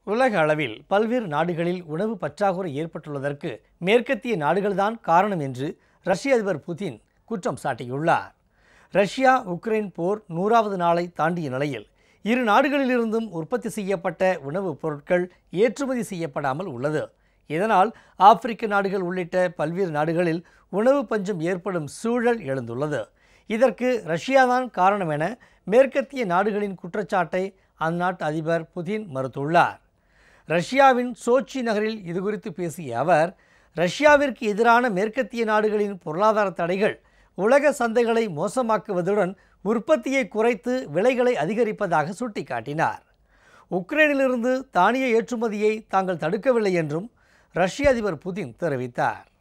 உலக அளவில் பல்வேறு நாடுகளில் உணவு பற்றாக்குறை ஏற்பட்டுள்ளதற்கு மேற்கத்திய நாடுகள்தான் காரணம் என்று ரஷ்ய அதிபர் புதின் குற்றம் சாட்டியுள்ளார் ரஷ்யா உக்ரைன் போர் நூறாவது நாளை தாண்டிய நிலையில் இரு நாடுகளிலிருந்தும் உற்பத்தி செய்யப்பட்ட உணவுப் பொருட்கள் ஏற்றுமதி செய்யப்படாமல் உள்ளது இதனால் ஆப்பிரிக்க நாடுகள் உள்ளிட்ட பல்வேறு நாடுகளில் உணவு பஞ்சம் ஏற்படும் சூழல் எழுந்துள்ளது இதற்கு ரஷ்யாதான் காரணம் என மேற்கத்திய நாடுகளின் குற்றச்சாட்டை அந்நாட்டு அதிபர் புதின் மறுத்துள்ளார் ரஷ்யாவின் சோச்சி நகரில் இதுகுறித்து பேசிய அவர் ரஷ்யாவிற்கு எதிரான மேற்கத்திய நாடுகளின் பொருளாதார தடைகள் உலக சந்தைகளை மோசமாக்குவதுடன் உற்பத்தியை குறைத்து விலைகளை அதிகரிப்பதாக சுட்டிக்காட்டினார் உக்ரைனிலிருந்து தானிய ஏற்றுமதியை தாங்கள் தடுக்கவில்லை என்றும் ரஷ்ய அதிபர் புதின் தெரிவித்தார்